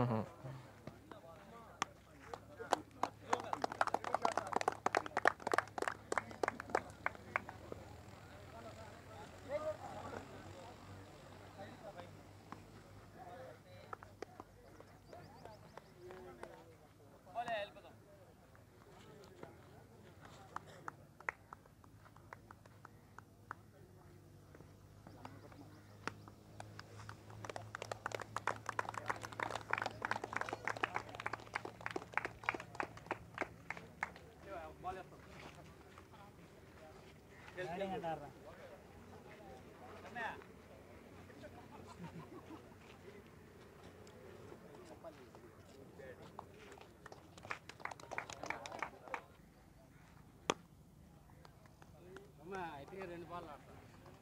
అయితే రెండు బాల్ ఆడతాం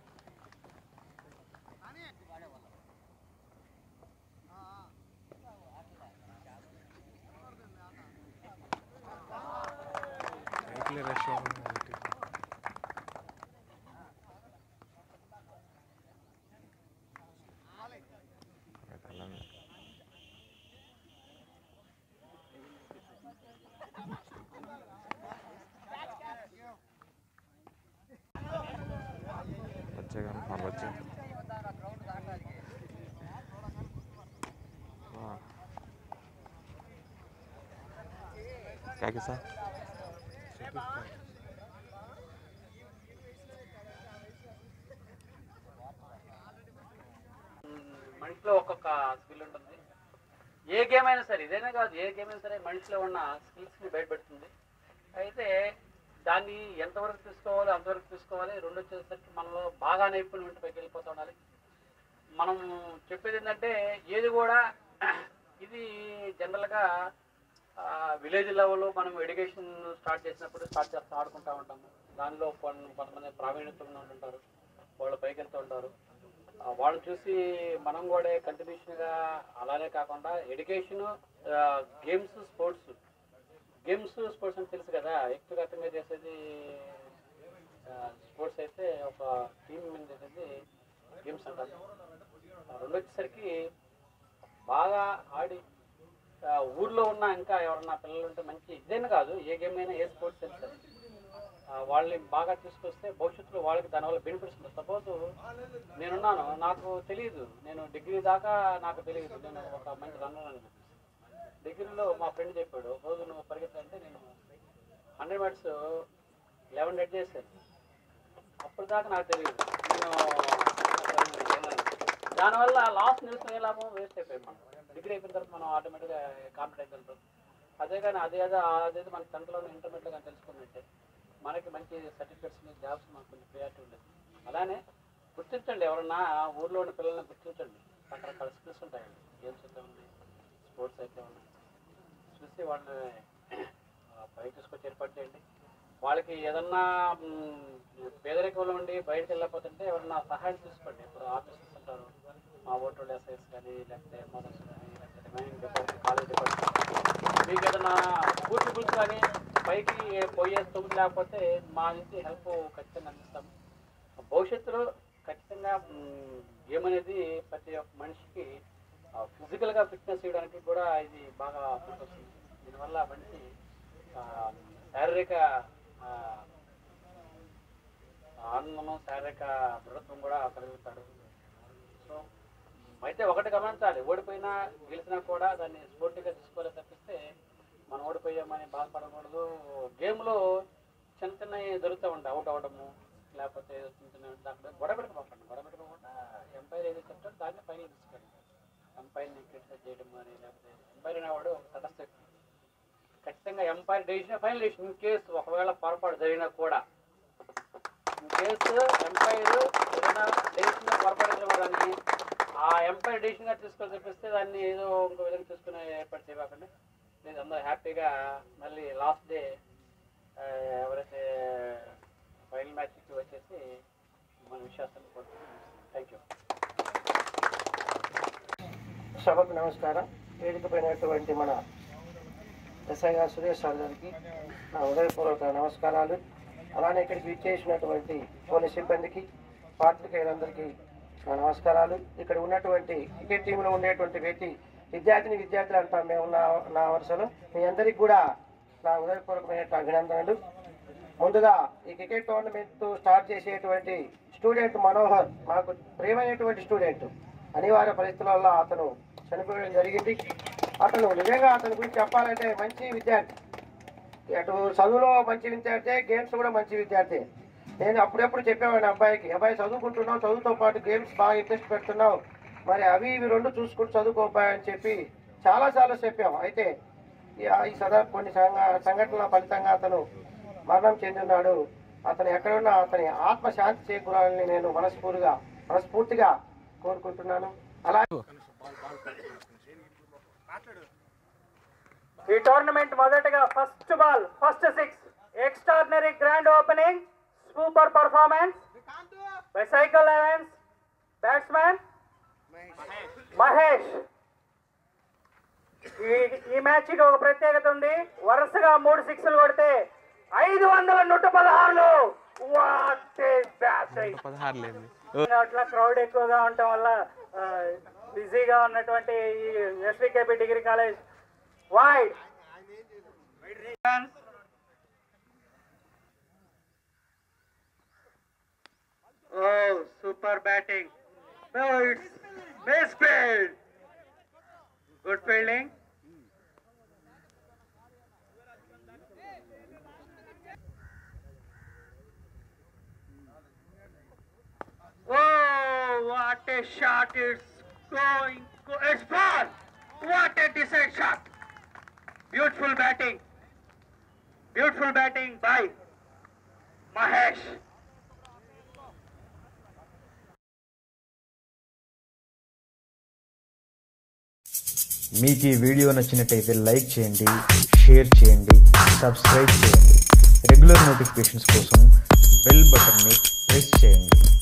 సైకిల్ రష్ అవ్వడం ఏంటి? అది అలానే. వచ్చేగా వాళ్ళు వచ్చే क्या किस्सा మనిషిలో ఒక్కొక్క స్కిల్ ఉంటుంది ఏ గేమ్ అయినా సరే ఇదైనా కాదు ఏ గేమ్ అయినా సరే మనిషిలో ఉన్న స్కిల్స్ని బయటపెడుతుంది అయితే దాన్ని ఎంతవరకు తీసుకోవాలి అంతవరకు తీసుకోవాలి రెండు వచ్చేసరికి మనలో బాగా నైపుణ్యం ఉంటే పైకి వెళ్ళిపోతూ ఉండాలి మనం చెప్పేది ఏంటంటే ఏది కూడా ఇది జనరల్గా విలేజ్ లెవెల్లో మనం ఎడ్యుకేషన్ స్టార్ట్ చేసినప్పుడు స్టార్ట్ చేస్తూ ఆడుకుంటూ ఉంటాము దానిలో కొన్ని కొంతమంది ప్రావీణ్యత ఉన్న వాళ్ళు ఉంటారు వాళ్ళు పైకి వెళ్తూ ఉంటారు ఆ, వాళ్ళని చూసి మనం కూడా కంటిన్యూషన్గా అలానే కాకుండా education games sports games sports అని తెలుసు కదా వ్యక్తిగతంగా చేసేది స్పోర్ట్స్ అయితే ఒక టీం మీద చేసేది గేమ్స్ అంటారు ఆ, రెండు వచ్చేసరికి బాగా ఆడి ఆ, ఊర్లో ఉన్న ఇంకా ఎవరన్నా పిల్లలు ఉంటే మంచి ఇదేనా కాదు ఏ గేమ్ అయినా ఏ స్పోర్ట్స్ అయినా సరే ఆ, వాళ్ళని బాగా తీసుకొస్తే భవిష్యత్తులో వాళ్ళకి దానివల్ల బెనిఫిట్స్ ఉంటుంది సపోజ్ నేనున్నాను నాకు తెలియదు నేను డిగ్రీ దాకా నాకు తెలియదు నేను ఒక మంచి రన్నర్ అని చెప్పేసి డిగ్రీలో మా ఫ్రెండ్ చెప్పాడు ఒక రోజు నువ్వు పరిగెత్తంటే నేను హండ్రెడ్ మీటర్స్ లెవెన్ డెడ్ చేశాను అప్పుడు దాకా నాకు తెలియదు నేను దానివల్ల లాస్ట్ నిలిచిన ఏ లాభం వేస్ట్ అయిపోయింది మనం డిగ్రీ అయిపోయిన తర్వాత మనం ఆటోమేటిక్గా కాంపిటేట్ అయిపోతాం అదే కానీ అదే అదే అదేదో మన టెన్త్లో ఇంటర్మీడియట్లో కానీ తెలుసుకున్నట్టే మనకి మంచి సర్టిఫికేట్స్ జాబ్స్ మనకు కొంచెం ప్రియారిటీ ఉండేది అలానే గుర్తించండి ఎవరన్నా ఊర్లో ఉన్న పిల్లల్ని గుర్తించండి రకరకాల స్కిల్స్ ఉంటాయండి గేమ్స్ అయితే ఉన్నాయి స్పోర్ట్స్ అయితే ఉన్నాయి చూసి వాళ్ళని ఆ, పైకి తీసుకొచ్చి ఏర్పాటు చేయండి వాళ్ళకి ఏదన్నా మ్, పేదరికంలో ఉండి బయటకు వెళ్ళకపోతుంటే ఎవరన్నా సహాయం తీసుకోండి ఇప్పుడు ఆఫీసర్స్ ఉంటారు మా ఓటర్ ఎస్ఐస్ కానీ లేకపోతే మదర్స్ కానీ లేకపోతే రిమైనింగ్ డిపార్ట్మెంట్ కాలేజ్ డిపార్ట్మెంట్ మీకు ఏదైనా పూర్తిబుల్స్ కానీ పైకి పోయే తొమ్మిది లేకపోతే మా నుంచి హెల్ప్ ఖచ్చితంగా అందిస్తాం భవిష్యత్తులో ఖచ్చితంగా మ్, గేమ్ అనేది ప్రతి ఒక్క మనిషికి ఫిజికల్గా ఫిట్నెస్ చేయడానికి కూడా ఇది బాగా పనికొస్తుంది దీనివల్ల మనిషి ఆ, శారీరక ఆ, ఆనందము శారీరక దృఢత్వం కూడా కలుగుతాడు సో అయితే ఒకటి గమనించాలి ఓడిపోయినా గెలిచినా కూడా దాన్ని స్పోర్టివ్గా తీసుకోవాలి తప్పిస్తే మనం ఓడిపోయామని బాధపడకూడదు గేమ్లో చిన్న చిన్నవి దొరుకుతూ ఉంటాయి అవుట్ అవ్వడము లేకపోతే చిన్న చిన్న దాంట్లో గొడవ పెట్టుకోకండి గొడవ పెట్టుకోకుండా ఎంపైర్ ఏది చెప్తారో దాన్ని పైన తీసుకెళ్ళండి ఎంపైర్ని క్రిటిసైజ్ చేయడం కానీ లేకపోతే ఎంపైర్ అనేవాడు తటస్థ వ్యక్తి. ఖచ్చితంగా umpire decision final decision in case ఒకవేళ పొరపాటు జరిగినా కూడా ఇన్ కేసు ఎంపైర్ ఏదైనా డెసిషన్ పొరపాటు జరిగిన దాన్ని ఆ ఎంపైర్ డెసిషన్గా తీసుకొని చెప్పిస్తే దాన్ని ఏదో ఇంకో విధంగా తీసుకునే ఏర్పాటు చేయకండి నేను అందరూ హ్యాపీగా మళ్ళీ లాస్ట్ డే ఎవరైతే ఫైనల్ మ్యాచ్కి వచ్చేసి మన విశ్వాసాన్ని కోరుతున్నాను థ్యాంక్ యూ సభకు నమస్కారం వేదికపైనటువంటి మన ఎస్ఐ గారు సురేష్ సార్ గారికి నా హృదయపూర్వక నమస్కారాలు అలానే ఇక్కడికి విచ్చేసినటువంటి పోలీస్ సిబ్బందికి పాత్రికేయులందరికీ నా నమస్కారాలు ఇక్కడ ఉన్నటువంటి క్రికెట్ టీంలో ఉండేటువంటి వ్యక్తి విద్యార్థిని విద్యార్థులు అంటాం మేము నా నా వరుసలో మీ అందరికీ కూడా నా హృదయపూర్వకమైన అభినందనలు ముందుగా ఈ క్రికెట్ టోర్నమెంట్ స్టార్ట్ చేసేటువంటి స్టూడెంట్ మనోహర్ మాకు ప్రియమైనటువంటి స్టూడెంట్ అనివార్య పరిస్థితుల వల్ల అతను చనిపోవడం జరిగింది అతను నిజంగా అతని గురించి చెప్పాలంటే మంచి విద్యార్థి అటు చదువులో మంచి విద్యార్థి గేమ్స్ కూడా మంచి విద్యార్థి నేను అప్పుడెప్పుడు చెప్పేవాడిని అబ్బాయికి అబ్బాయి చదువుకుంటున్నావు చదువుతో పాటు గేమ్స్ బాగా ఇంట్రెస్ట్ పెడుతున్నావు మరి అవి ఇవి రెండు చూసుకుంటూ చదువుకో అబ్బాయి అని చెప్పి చాలాసార్లు చెప్పాము అయితే ఈ- ఈ సదా కొన్ని సంఘ సంఘటనల ఫలితంగా అతను మరణం చెందినాడు అతను ఎక్కడున్నా అతని ఆత్మ శాంతి చేకూరాలని నేను మనస్ఫూర్తిగా మనస్ఫూర్తిగా కోరుకుంటున్నాను అలా ఈ టోర్నమెంట్ మొదటగా first ball first six extraordinary grand opening super performance by cycle elevens batsmen Mahesh ఈ ఈ మ్యాచ్ కి ఒక ప్రత్యేకత ఉంది వరుసగా మూడు సిక్స్లు కొడితే ఐదు వందల నూట పదహారులు వాట్ బ్యాటింగ్ పదహారు లేదు అట్లా క్రౌడ్ ఎక్కువగా ఉండటం వల్ల బిజీగా ఉన్నటువంటి ఈ SVKP degree college wide Oh, super batting. No, it's misfield. Good fielding. Oh, what a shot! It's going. Go, it's gone. What a decent shot! Beautiful batting. Beautiful batting by Mahesh. మీకు ఈ video నచ్చినట్టయితే like చేయండి share చేయండి subscribe చేయండి regular notifications కోసం bell బటన్ని press చేయండి